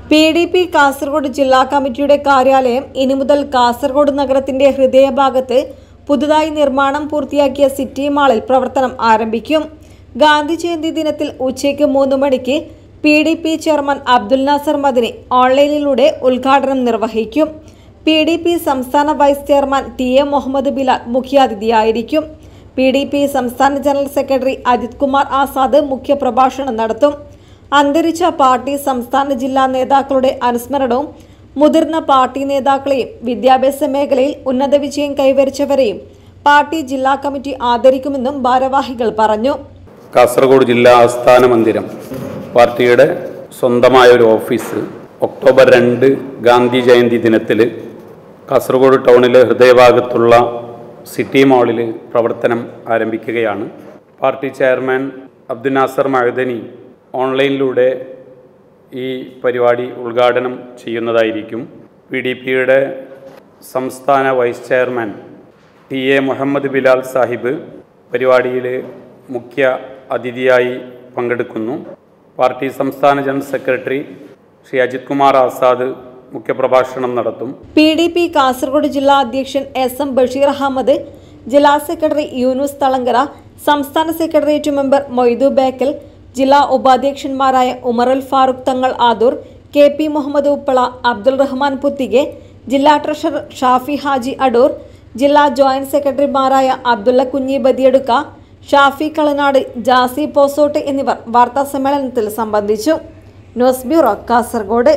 P D P Kasaragod ജില്ലാ കമ്മിറ്റിയുടെ കാര്യാലയം ഇനി മുതൽ കാസർഗോഡ് നഗരത്തിന്റെ ഹൃദയഭാഗത്ത് പുതുതായി നിർമ്മാണം പൂർത്തിയാക്കിയ സിറ്റി മാളിൽ പ്രവർത്തനം ആരംഭിക്കും ഗാന്ധി ജയന്തി ദിനത്തിൽ ഉച്ചയ്ക്ക് മൂന്ന് മണിക്ക് P D P chairman Abdul Nasser Madani ഓൺലൈനിലൂടെ ഉദ്ഘാടനം നിർവഹിക്കും പി ഡി പി സംസ്ഥാന vice chairman T A Muhammad Bilal മുഖ്യാതിഥിയായിരിക്കും പി ഡി പി സംസ്ഥാന ജനറൽ സെക്രട്ടറി അജിത് കുമാർ ആസാദ് മുഖ്യപ്രഭാഷണം നടത്തും അന്തരിച്ച പാർട്ടി സംസ്ഥാന ജില്ലാ നേതാക്കളുടെ അനുസ്മരണവും മുതിർന്ന പാർട്ടി നേതാക്കളെയും വിദ്യാഭ്യാസ മേഖലയിൽ ഉന്നത വിജയം കൈവരിച്ചവരെയും പാർട്ടി ജില്ലാ കമ്മിറ്റി ആദരിക്കുമെന്നും ഭാരവാഹികൾ പറഞ്ഞു കാസർഗോഡ് ജില്ലാ ആസ്ഥാന മന്ദിരം പാർട്ടിയുടെ സ്വന്തമായ ഒരു ഓഫീസ് ഒക്ടോബർ രണ്ട് ഗാന്ധി ജയന്തി ദിനത്തിൽ കാസർഗോഡ് ടൗണിലെ ഹൃദയഭാഗത്തുള്ള സിറ്റി മാളിൽ പ്രവർത്തനം ആരംഭിക്കുകയാണ് പാർട്ടി ചെയർമാൻ അബ്ദുൽ നാസർ മഹദനി ഓൺലൈനിലൂടെ ഈ പരിപാടി ഉദ്ഘാടനം ചെയ്യുന്നതായിരിക്കും പി ഡി പിയുടെ സംസ്ഥാന vice chairman T A Muhammad Bilal Sahib പരിപാടിയിൽ മുഖ്യ അതിഥിയായി പങ്കെടുക്കുന്നു പാർട്ടി സംസ്ഥാന ജനറൽ സെക്രട്ടറി ശ്രീ അജിത് കുമാർ ആസാദ് മുഖ്യപ്രഭാഷണം നടത്തും പി ഡി പി കാസർഗോഡ് ജില്ലാ അധ്യക്ഷൻ എസ് എം ബഷീർ അഹമ്മദ് ജില്ലാ സെക്രട്ടറി യൂനുസ് തളങ്കര സംസ്ഥാന സെക്രട്ടേറിയറ്റ് മെമ്പർ മൊയ്തു ബേക്കൽ ജില്ലാ ഉപാധ്യക്ഷന്മാരായ ഉമറുൽ ഫാറൂഖ് തങ്ങൾ ആദൂർ കെ പി മുഹമ്മദ് ഉപ്പള അബ്ദുൾ റഹ്മാൻ പുത്തികെ ജില്ലാ ട്രഷറർ ഷാഫി ഹാജി അടൂർ ജില്ലാ ജോയിന്റ് സെക്രട്ടറിമാരായ അബ്ദുള്ള കുഞ്ഞി ബദിയടുക്ക ഷാഫി കളനാട് ജാസി പോസോട്ട് എന്നിവർ വാർത്താ സമ്മേളനത്തിൽ സംബന്ധിച്ചു news bureau Kasaragod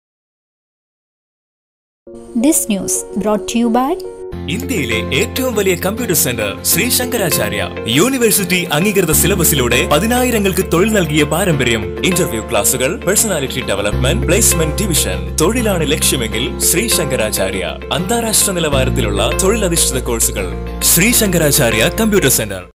This news brought to you by ഇന്ത്യയിലെ ഏറ്റവും വലിയ computer centre Shri Shankaracharya university അംഗീകൃത സിലബസിലൂടെ പതിനായിരങ്ങൾക്ക് തൊഴിൽ നൽകിയ പാരമ്പര്യം ഇന്റർവ്യൂ ക്ലാസുകൾ പേഴ്സണാലിറ്റി ഡെവലപ്മെന്റ് പ്ലേസ്മെന്റ് ഡിവിഷൻ തൊഴിലാണ് ലക്ഷ്യമെങ്കിൽ ശ്രീ ശങ്കരാചാര്യ അന്താരാഷ്ട്ര നിലവാരത്തിലുള്ള തൊഴിലധിഷ്ഠിത കോഴ്സുകൾ ശ്രീ ശങ്കരാചാര്യ കമ്പ്യൂട്ടർ സെന്റർ